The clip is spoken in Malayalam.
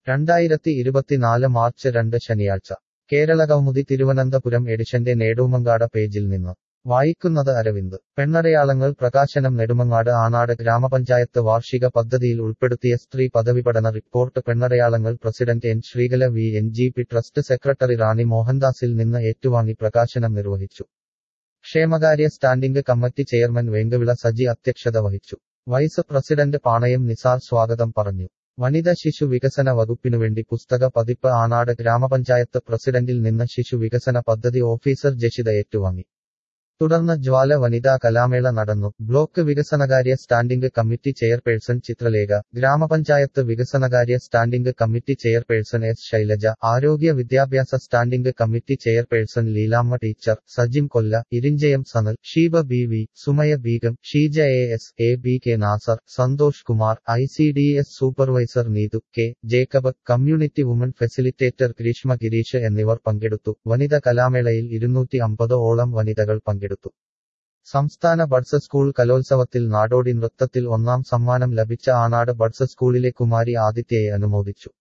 രണ്ടായിരത്തി ഇരുപത്തിനാല് മാർച്ച് രണ്ട് ശനിയാഴ്ച കേരള കൗമുദി തിരുവനന്തപുരം എഡിഷന്റെ നേടൂമങ്കാട പേജിൽ നിന്ന് വായിക്കുന്നത് അരവിന്ദ് പെണ്ണടയാളങ്ങൾ പ്രകാശനം നെടുമങ്ങാട് ആനാട് ഗ്രാമപഞ്ചായത്ത് വാർഷിക പദ്ധതിയിൽ ഉൾപ്പെടുത്തിയ സ്ത്രീ പദവിപഠന റിപ്പോർട്ട് പെണ്ണടയാളങ്ങൾ president N Sreekala V N G P trust secretary Rani മോഹൻദാസിൽ നിന്ന് ഏറ്റുവാങ്ങി പ്രകാശനം നിർവഹിച്ചു ക്ഷേമകാര്യ standing committee chairman Venkavila Saji അധ്യക്ഷത വഹിച്ചു വൈസ് പ്രസിഡന്റ് പാണയം നിസാർ സ്വാഗതം പറഞ്ഞു വനിത ശിശു വികസന വകുപ്പിനുവേണ്ടി പുസ്തക പതിപ്പ് ആനാട് ഗ്രാമപഞ്ചായത്ത് പ്രസിഡന്റിൽ നിന്ന് ശിശു വികസന പദ്ധതി ഓഫീസർ ജഷിത ഏറ്റുവാങ്ങി തുടർന്ന് ജ്വാല വനിതാ കലാമേള നടന്നു ബ്ലോക്ക് വികസനകാര്യ സ്റ്റാൻഡിംഗ് കമ്മിറ്റി ചെയർപേഴ്സൺ ചിത്രലേഖ ഗ്രാമപഞ്ചായത്ത് വികസനകാര്യ standing committee chairperson S Shailaja ആരോഗ്യ വിദ്യാഭ്യാസ standing committee chairperson Leelamma teacher Sajim Kolla Irinchayam Sanal Sheeba B V Sumaya Beegum Sheeja A S A B K Nasar Santhosh Kumar I C D S supervisor Neethu K Jacob community woman facilitator Greeshma Gireesh എന്നിവർ പങ്കെടുത്തു വനിത കലാമേളയിൽ ഇരുന്നൂറ്റി അമ്പത് ഓളം വനിതകൾ പങ്കെടുത്തു സംസ്ഥാന ബഡ്സ് സ്കൂൾ കലോത്സവത്തിൽ നാടോടി നൃത്തത്തിൽ ഒന്നാം സമ്മാനം ലഭിച്ച ആനാട് ബഡ്സ് സ്കൂളിലെ കുമാരി ആദിത്യയെ അനുമോദിച്ചു